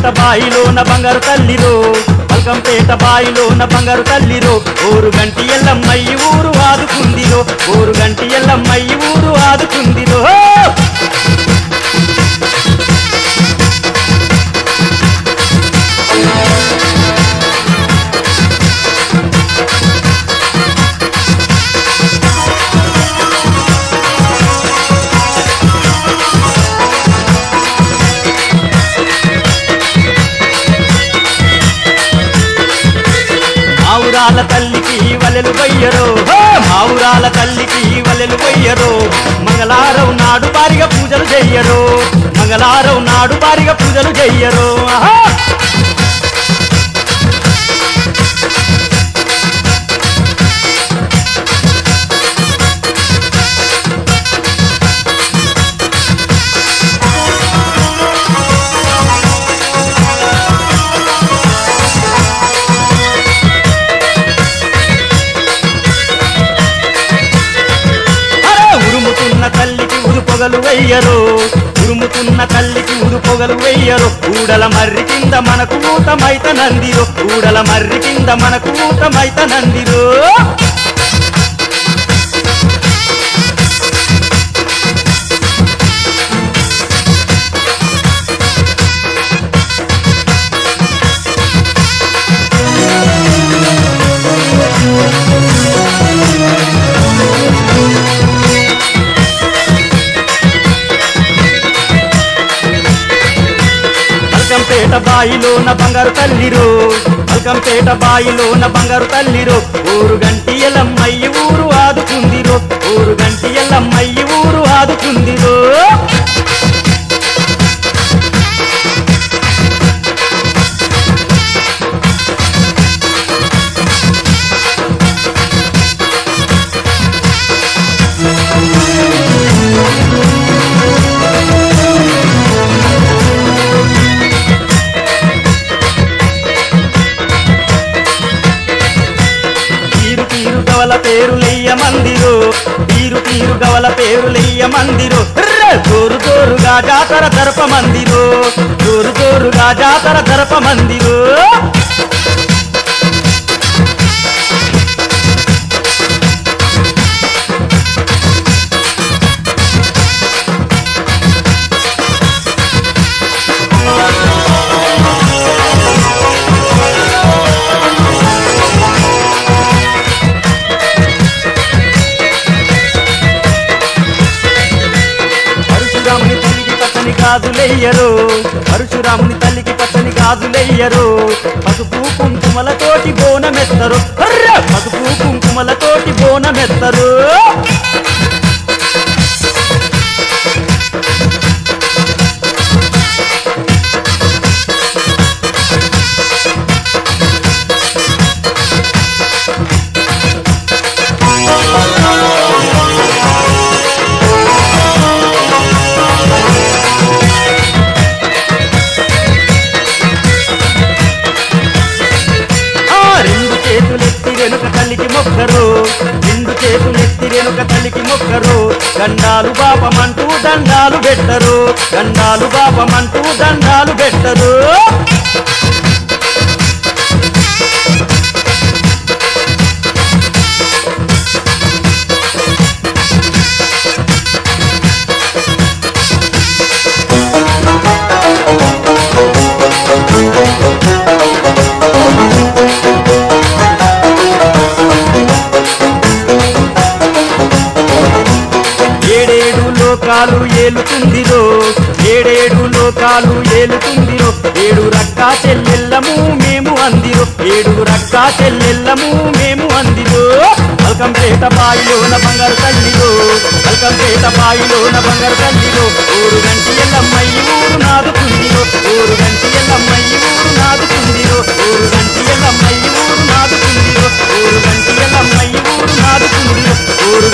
బల్కంపేట బాయిలోన బంగారు తల్లిరో బల్కంపేట బాయిలోన బంగారు తల్లిరో ఊరు గంటి ఎల్లమ్మయ్యి ఊరు ఆదుకుందిరో ఊరు గంటి ఎల్లమ్మయ్యి ఊరు ఆదుకుందిరో మావురాల తల్లికి వలెలు వయ్యరో హో! మావురాల తల్లికి వలెలు వయ్యరో మంగళారం నాడు బారిగా పూజలు చెయ్యరో మంగళారం నాడు బారిగా పూజలు చెయ్యరో ఆహా! అరే ఉరుముతున్న తల్లికి ఉరు పొగలు వెయ్యరు ఉరుముతున్న తల్లికి ఉరు పొగలు వెయ్యరు ఊడల మర్రి కింద మనకు ఊతమైత నందిరో ఊడల మర్రి కింద మనకు ఊతమైత నందిరో బల్కంపేట బాయిలోన బంగారు తల్లిరో బల్కంపేట బాయిలోన బంగారు తల్లిరో ఊరు గంటి ఎల్లమ్మయ్యి ఊరు ఆదుకుందిరో ఊరు గంటి ఎల్లమ్మయ్యి ఊరు ఆదుకుందిరో తీరు తీరు గవల పేరులెయ్య మందిరు తీరు తీరు గవల పేరులెయ్య మందిరు ర్రె! జోరు జోరుగా జాతర జరప మందిరు జోరు జోరుగా జాతర జరప మందిరు పరశురాముని తల్లికి పచ్చని గాజులెయ్యరు పరశురాముని తల్లికి పచ్చని గాజులెయ్యరు పసుపు కుంకుమలతోటి బోనమెత్తరు హర్ర! పసుపు కుంకుమలతోటి బోనమెత్తరు ఆ రెండు చేతులెత్తి వెనుక తల్లికి మొక్కరు రెండు చేతులెత్తి వెనుక తల్లికి మొక్కరు గండాలు బాపమంటూ దండాలు పెట్టరు గండాలు బాపమంటూ దండాలు పెట్టరు ఏడేడు లోకాలు ఏలుతుందిరో ఏడేడు లోకాలు ఏలుతుందిరో ఏడు రక్కా చెల్లెల్లము మేము అందిరో ఏడు రక్కా చెల్లెల్లము మేము అందిరో బల్కంపేట బాయిలోన బంగారు తల్లిలో బల్కంపేట బాయిలోన బంగారు తల్లిలో ఊరు గంటి ఎల్లమ్మయ్యి ఊరు నాదుకుందిరో ఊరు గంటి ఎల్లమ్మయ్యి ఊరు నాదుకుందిరో ఊరు గంటి ఎల్లమ్మయ్యి ఊరు నాదుకుందిరో ఊరు గంటి ఎల్లమ్మయ్యి ఊరు నాదుకుందిరో ఊరు